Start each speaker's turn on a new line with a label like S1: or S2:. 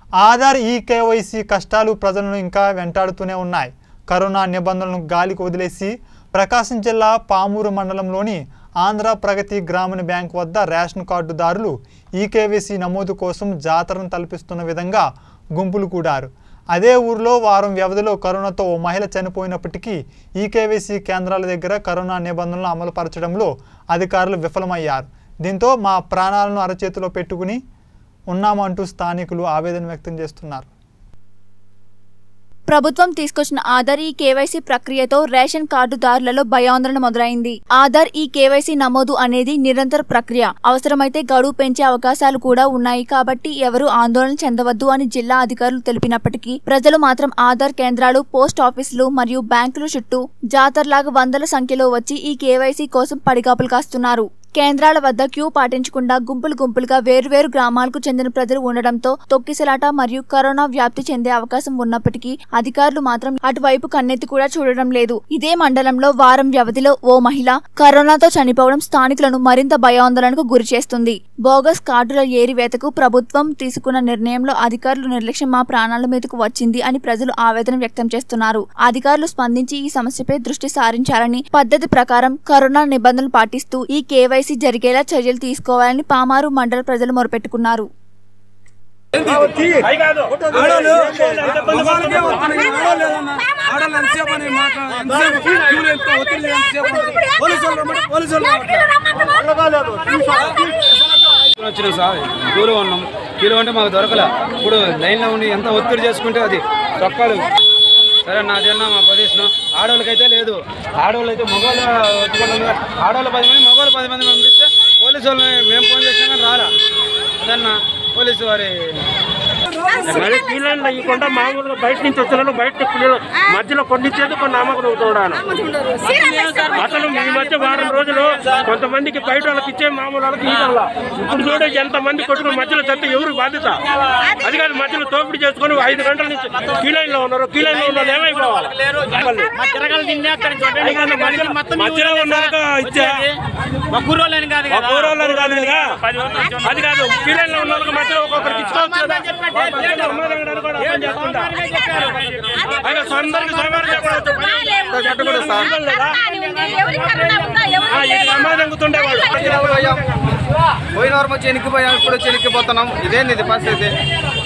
S1: ఆధార్ ఈ కేవైసీ కష్టాలు ప్రజలను ఇంకా వెంటాడుతూనే ఉన్నాయి కరోనా నిబంధనలను గాలికి వదిలేసి ప్రకాశం జిల్లా పామూరు మండలంలోని ఆంధ్ర ప్రగతి గ్రామీణ బ్యాంక్ వద్ద రేషన్ కార్డుదారులు ఈ కేవైసీ నమోదు కోసం జాతరను తలపిస్తున్న విధంగా గుంపులు కూడారు అదే ఊరిలో వారం వ్యవధిలో కరోనాతో ఓ మహిళ చనిపోయినప్పటికీ ఈ కేవైసీ కేంద్రాల దగ్గర కరోనా నిబంధనలు అమలు పరచడంలో అధికారులు విఫలమయ్యారు దీంతో మా ప్రాణాలను అరచేతిలో పెట్టుకుని ఉన్నామంటూ స్థానికులు ఆవేదన వ్యక్తం చేస్తున్నారు
S2: ప్రభుత్వం తీసుకొచ్చిన ఆధార్ ఈ కేవైసీ ప్రక్రియతో రేషన్ కార్డుదారులలో భయాందోళన మొదలైంది ఆధార్ ఈ కేవైసీ నమోదు అనేది నిరంతర ప్రక్రియ అవసరమైతే గడువు పెంచే అవకాశాలు కూడా ఉన్నాయి కాబట్టి ఎవరు ఆందోళన చెందవద్దు అని జిల్లా అధికారులు తెలిపినప్పటికీ ప్రజలు మాత్రం ఆధార్ కేంద్రాలు పోస్ట్ ఆఫీసులు మరియు బ్యాంకుల చుట్టూ జాతరలాగా వందల సంఖ్యలో వచ్చి ఈ కేవైసీ కోసం పడిగాపులు కాస్తున్నారు కేంద్రాల వద్ద క్యూ పాటించకుండా గుంపులు గుంపులుగా వేర్వేరు గ్రామాలకు చెందిన ప్రజలు ఉండడంతో తొక్కిసలాట మరియు కరోనా వ్యాప్తి చెందే అవకాశం ఉన్నప్పటికీ అధికారులు మాత్రం అటువైపు కన్నెత్తి కూడా చూడడం లేదు ఇదే మండలంలో వారం వ్యవధిలో ఓ మహిళ కరోనాతో చనిపోవడం స్థానికులను మరింత భయాందోళనకు గురి చేస్తుంది బోగస్ కార్డుల ఏరివేతకు ప్రభుత్వం తీసుకున్న నిర్ణయంలో అధికారులు నిర్లక్ష్యం మా ప్రాణాల మీదకు వచ్చింది అని ప్రజలు ఆవేదన వ్యక్తం చేస్తున్నారు అధికారులు స్పందించి ఈ సమస్యపై దృష్టి సారించాలని పద్ధతి ప్రకారం కరోనా నిబంధనలు పాటిస్తూ ఈ కేవైసీ జరిగేలా చర్యలు తీసుకోవాలని పామారు మండల ప్రజలు మొరపెట్టుకున్నారు
S3: ఆడోళ్ళు మగవాళ్ళకే వస్తున్నాయి, ఆడోళ్ళు ఏదన్నా? ఆడోళ్ళు ఎంతసేపు అని మాట ఎంతసేపు క్యూలో ఎంత ఒత్తిడి ఎంతసేపు ఉంటుంది? పోలీసు వాళ్ళు రమ్మంటే పోలీసు వాళ్ళు వచ్చినాం సార్ క్యూలో ఉన్నాం క్యూలో ఉంటే మాకు దొరకలే ఇప్పుడు లైన్లో ఉండి ఎంత ఒత్తిడి చేసుకుంటే అది చొక్కాలు సరే నాదన్నా మా పొజిషన్ ఆడవాళ్ళకైతే లేదు ఆడవాళ్ళు అయితే మగవాళ్ళు వచ్చుకోవడం ఆడవాళ్ళు పది మంది మగవాళ్ళు పది మంది పంపిస్తే పోలీసు వాళ్ళు మేము ఫోన్ చేసినా కానీ రారా అదన్నా పోలీసు వారి
S4: మరి పిల్లలు ఇవ్వకుండా మామూలుగా బయట నుంచి వచ్చిన బయట పిల్లలు మధ్యలో కొన్ని ఇచ్చేది కొన్ని అమ్మకం అవుతున్నాను అసలు ఈ మధ్య వారం రోజులు కొంతమందికి బయట వాళ్ళకి ఇచ్చే మామూలు వాళ్ళకి ఇవ్వాల ఇప్పుడు చూడ ఎంత మంది కొట్టుకుని మధ్యలో చస్తే ఎవరు బాధ్యత అది కాదు మధ్యలో తోపిడి చేసుకొని ఐదు గంటల నుంచి కీలైన్లో ఉన్నారు కీలైన్లో ఉన్న వాళ్ళు ఏమైపోవాలి అది కాదు, మధ్యలో- మధ్యలో ఉన్నాక ఇచ్చా
S5: మా కూరోళ్ళని కాదు
S4: మా
S5: కదా
S4: కూరళ్ళని కాదు కదా అది కాదు కీలైన్లో ఉన్న వాళ్ళకి మధ్యలో ఒక్కొక్కరికి ఇచ్చుకోవచ్చు కదా. వాళ్ళ పక్కన ఉమ్మదంగడాలు కూడా అర్థం చేసుకుంటా. అయినా సొంతంగా సోమవారం చెప్పవచ్చు. చెట్టు కూడా సార్. ఆ, ఇది అమ్మాయి
S3: పోయిన వారం వచ్చి ఎనికిపోయాం ఇప్పుడు వచ్చి ఎనికిపోతున్నాం ఇదేంది ఇది పరిస్థితి